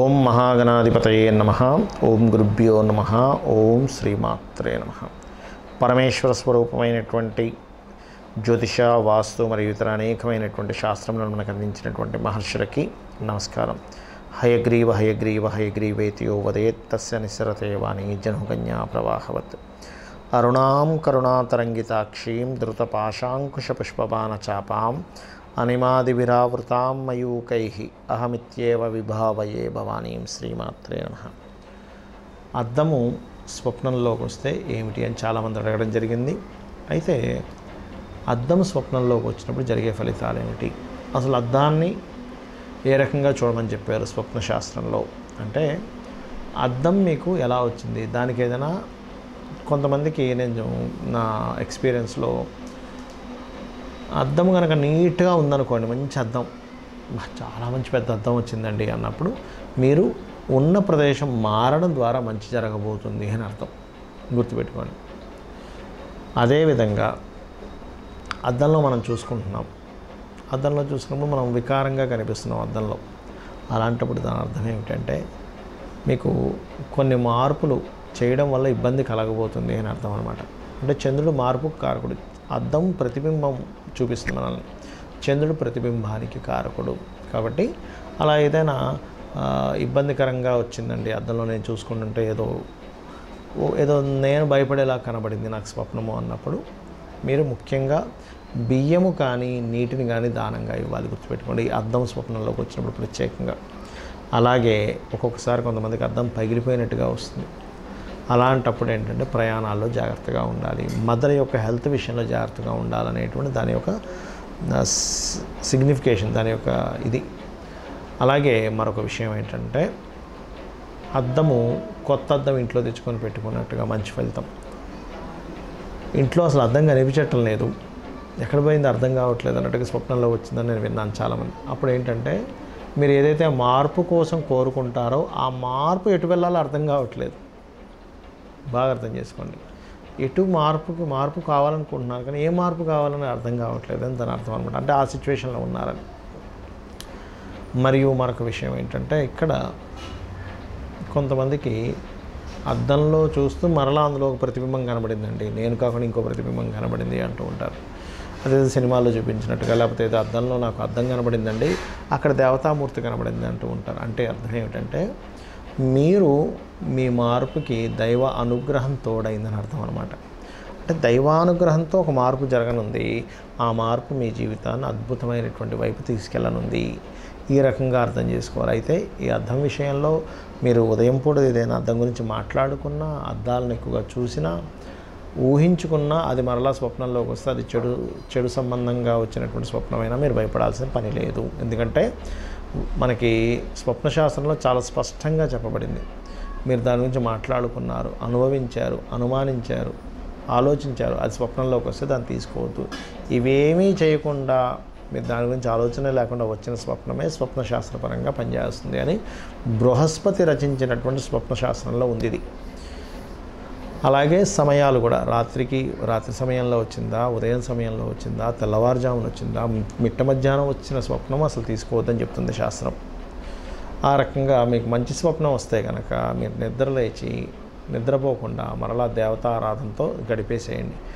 ఓం మహాగణాధిపతయే నమ ఓం గురుభ్యో నమ ఓం శ్రీమాత్రే నమ పరమేశ్వర స్వరూపమైనటువంటి జ్యోతిష వాస్తు మరియు ఇతర అనేకమైనటువంటి శాస్త్రములను మనకు అందించినటువంటి మహర్షులకి నమస్కారం హయగ్రీవ హయగ్రీవ హయగ్రీవేతియో వదేత్ తస్య నిస్సరతే వాణి జనుకన్యా ప్రవాహవత్ అరుణాం కరుణాతరంగితాక్షీం ధృతపాశాంకుశపుష్పబాణచాపాం అనిమాదివిరావృతాం మయూకై అహమిత్యేవ విభావయే భవానీం శ్రీమాత్రే నమ అద్దము స్వప్నంలోకి వస్తే ఏమిటి అని చాలామంది అడగడం జరిగింది అయితే అద్దం స్వప్నంలోకి వచ్చినప్పుడు జరిగే ఫలితాలు ఏమిటి అసలు అద్దాన్ని ఏ రకంగా చూడమని చెప్పారు స్వప్న శాస్త్రంలో అంటే అద్దం మీకు ఎలా వచ్చింది దానికి ఏదైనా కొంతమందికి నేను నా ఎక్స్పీరియన్స్లో అద్దం కనుక నీట్గా ఉందనుకోండి మంచి అద్దం "బా, చాలా మంచి పెద్ద అద్దం వచ్చిందండి అన్నప్పుడు మీరు ఉన్న ప్రదేశం మారడం ద్వారా మంచి జరగబోతుంది అని అర్థం గుర్తుపెట్టుకోండి అదేవిధంగా అద్దంలో మనం చూసుకుంటున్నాం అద్దంలో చూసుకున్నప్పుడు మనం వికారంగా కనిపిస్తున్నాం అద్దంలో అలాంటప్పుడు దాని అర్థం ఏమిటంటే మీకు కొన్ని మార్పులు చేయడం వల్ల ఇబ్బంది కలగబోతుంది అని అర్థం అనమాట అంటే చంద్రుడు మార్పు కారకుడు అద్దం ప్రతిబింబం చూపిస్తుంది మనల్ని చంద్రుడు ప్రతిబింబానికి కారకుడు కాబట్టి అలా ఏదైనా ఆ, ఇబ్బందికరంగా వచ్చిందండి అద్దంలో నేను చూసుకుంటుంటే ఏదో ఓ ఏదో నేను భయపడేలా కనబడింది నాకు స్వప్నము అన్నప్పుడు మీరు ముఖ్యంగా బియ్యము కానీ నీటిని కానీ దానంగా ఇవ్వాలి గుర్తుపెట్టుకోండి ఈ అద్దం స్వప్నంలోకి వచ్చినప్పుడు ప్రత్యేకంగా అలాగే ఒక్కొక్కసారి కొంతమందికి అద్దం పగిలిపోయినట్టుగా వస్తుంది అలాంటప్పుడు ఏంటంటే ప్రయాణాల్లో జాగ్రత్తగా ఉండాలి మదర్ యొక్క హెల్త్ విషయంలో జాగ్రత్తగా ఉండాలనేటువంటి దాని యొక్క సిగ్నిఫికేషన్ దాని యొక్క ఇది అలాగే మరొక విషయం ఏంటంటే అద్దము కొత్త అద్దం ఇంట్లో తెచ్చుకొని పెట్టుకున్నట్టుగా మంచి ఫలితం ఇంట్లో అసలు అర్థం కనిపించటం లేదు ఎక్కడ పోయింది అర్థం కావట్లేదు అన్నట్టుగా స్వప్నంలో వచ్చిందని నేను విన్నాను చాలామంది అప్పుడు ఏంటంటే మీరు ఏదైతే మార్పు కోసం కోరుకుంటారో ఆ మార్పు ఎటు వెళ్ళాలో అర్థం కావట్లేదు బాగా అర్థం చేసుకోండి ఎటు మార్పుకి మార్పు కావాలనుకుంటున్నారు కానీ ఏ మార్పు కావాలని అర్థం కావట్లేదు అని దాని అర్థం అనమాట అంటే ఆ సిచ్యువేషన్లో ఉన్నారని మరియు మరొక విషయం ఏంటంటే ఇక్కడ కొంతమందికి అద్దంలో చూస్తూ మరలా అందులో ఒక ప్రతిబింబం కనబడిందండి నేను కాకుండా ఇంకో ప్రతిబింబం కనబడింది అంటూ ఉంటారు అదేదో సినిమాల్లో చూపించినట్టుగా లేకపోతే ఏదో అద్దంలో నాకు అద్దం కనబడిందండి అక్కడ దేవతామూర్తి కనబడింది అంటూ ఉంటారు అంటే అర్థం ఏమిటంటే మీరు మీ మార్పుకి దైవ అనుగ్రహం తోడైందని అర్థం అనమాట అంటే దైవానుగ్రహంతో ఒక మార్పు జరగనుంది ఆ మార్పు మీ జీవితాన్ని అద్భుతమైనటువంటి వైపు తీసుకెళ్ళనుంది ఈ రకంగా అర్థం చేసుకోవాలి అయితే ఈ అర్థం విషయంలో మీరు ఉదయం పూట ఏదైనా అర్థం గురించి మాట్లాడుకున్నా అద్దాలను ఎక్కువగా చూసినా ఊహించుకున్నా అది మరలా స్వప్నంలోకి వస్తే అది చెడు చెడు సంబంధంగా వచ్చినటువంటి స్వప్నమైనా మీరు భయపడాల్సిన పని లేదు ఎందుకంటే మనకి స్వప్నశాస్త్రంలో చాలా స్పష్టంగా చెప్పబడింది మీరు దాని గురించి మాట్లాడుకున్నారు అనుభవించారు అనుమానించారు ఆలోచించారు అది స్వప్నంలోకి వస్తే దాన్ని తీసుకోవద్దు ఇవేమీ చేయకుండా మీరు దాని గురించి ఆలోచన లేకుండా వచ్చిన స్వప్నమే స్వప్నశాస్త్రపరంగా పనిచేస్తుంది అని బృహస్పతి రచించినటువంటి స్వప్నశాస్త్రంలో ఉంది ఇది అలాగే సమయాలు కూడా రాత్రికి రాత్రి సమయంలో వచ్చిందా ఉదయం సమయంలో వచ్చిందా తెల్లవారుజామున వచ్చిందా మిట్ట మధ్యాహ్నం వచ్చిన స్వప్నం అసలు తీసుకోవద్దని చెప్తుంది శాస్త్రం ఆ రకంగా మీకు మంచి స్వప్నం వస్తే కనుక మీరు నిద్ర లేచి నిద్రపోకుండా మరలా దేవతారాధనతో గడిపేసేయండి